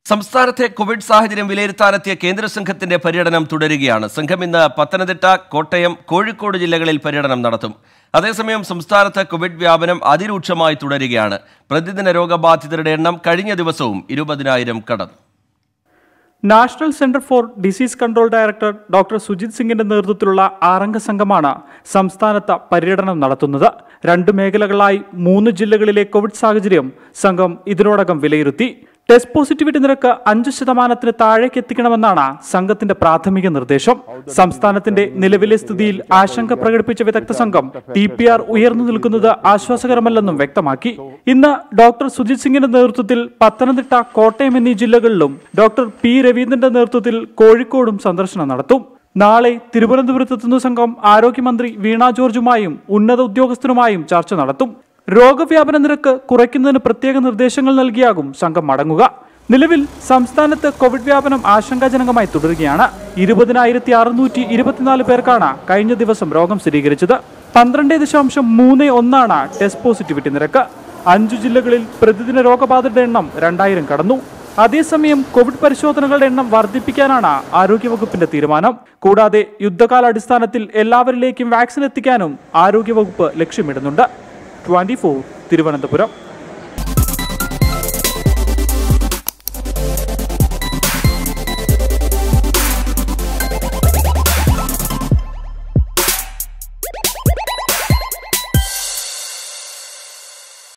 സംസ്ഥാനത്തെ കോവിഡ് സാഹചര്യം വിലയിരുത്താനെത്തിയ കേന്ദ്ര സംഘത്തിന്റെ പര്യടനം തുടരുകയാണ് സംഘം ഇന്ന് പത്തനംതിട്ട കോട്ടയം കോഴിക്കോട് ജില്ലകളിൽ പര്യടനം നടത്തും അതേസമയം സംസ്ഥാനത്ത് കോവിഡ് വ്യാപനം അതിരൂക്ഷമായി തുടരുകയാണ് പ്രതിദിന രോഗബാധിതരുടെ എണ്ണം കഴിഞ്ഞ ദിവസവും ഇരുപതിനായിരം കടന്നു National Centre for Disease Control director doctor Sujith സിംഗിന്റെ നേതൃത്വത്തിലുള്ള ആറംഗ സംഘമാണ് സംസ്ഥാനത്ത് പര്യടനം നടത്തുന്നത് രണ്ട് മേഖലകളായി മൂന്ന് ജില്ലകളിലെ കോവിഡ് സാഹചര്യം സംഘം ഇതിനോടകം വിലയിരുത്തി ടെസ്റ്റ് പോസിറ്റിവിറ്റി നിരക്ക് അഞ്ച് ശതമാനത്തിന് താഴേക്ക് എത്തിക്കണമെന്നാണ് സംഘത്തിന്റെ പ്രാഥമിക നിർദ്ദേശം സംസ്ഥാനത്തിന്റെ നിലവിലെ സ്ഥിതിയിൽ ആശങ്ക പ്രകടിപ്പിച്ച വിദഗ്ധ സംഘം ടി പി ആർ ഉയർന്നു നിൽക്കുന്നത് ആശ്വാസകരമല്ലെന്നും വ്യക്തമാക്കി ഇന്ന് ഡോക്ടർ സുജിത് സിംഗിന്റെ നേതൃത്വത്തിൽ പത്തനംതിട്ട കോട്ടയം എന്നീ ജില്ലകളിലും ഡോക്ടർ പി രവീന്ദ്രന്റെ നേതൃത്വത്തിൽ കോഴിക്കോടും സന്ദർശനം നടത്തും നാളെ തിരുവനന്തപുരത്തെത്തുന്ന സംഘം ആരോഗ്യമന്ത്രി വീണ ജോർജുമായും ഉന്നത ഉദ്യോഗസ്ഥരുമായും ചർച്ച നടത്തും രോഗവ്യാപന നിരക്ക് കുറയ്ക്കുന്നതിന് പ്രത്യേക നിർദ്ദേശങ്ങൾ നൽകിയാകും സംഘം മടങ്ങുക നിലവിൽ സംസ്ഥാനത്ത് കോവിഡ് വ്യാപനം ആശങ്കാജനകമായി തുടരുകയാണ് ഇരുപതിനായിരത്തി അറുന്നൂറ്റി ഇരുപത്തിനാല് പേർക്കാണ് കഴിഞ്ഞ ദിവസം രോഗം സ്ഥിരീകരിച്ചത് പന്ത്രണ്ട് ദശാംശം മൂന്ന് ഒന്നാണ് ടെസ്റ്റ് പോസിറ്റിവിറ്റി നിരക്ക് അഞ്ചു ജില്ലകളിൽ പ്രതിദിന രോഗബാധിതരുടെ എണ്ണം രണ്ടായിരം കടന്നു അതേസമയം കോവിഡ് പരിശോധനകളുടെ എണ്ണം വർദ്ധിപ്പിക്കാനാണ് ആരോഗ്യവകുപ്പിന്റെ തീരുമാനം കൂടാതെ യുദ്ധകാലാടിസ്ഥാനത്തിൽ എല്ലാവരിലേക്കും വാക്സിൻ എത്തിക്കാനും ആരോഗ്യവകുപ്പ് ലക്ഷ്യമിടുന്നുണ്ട് ട്വന്റി തിരുവനന്തപുരം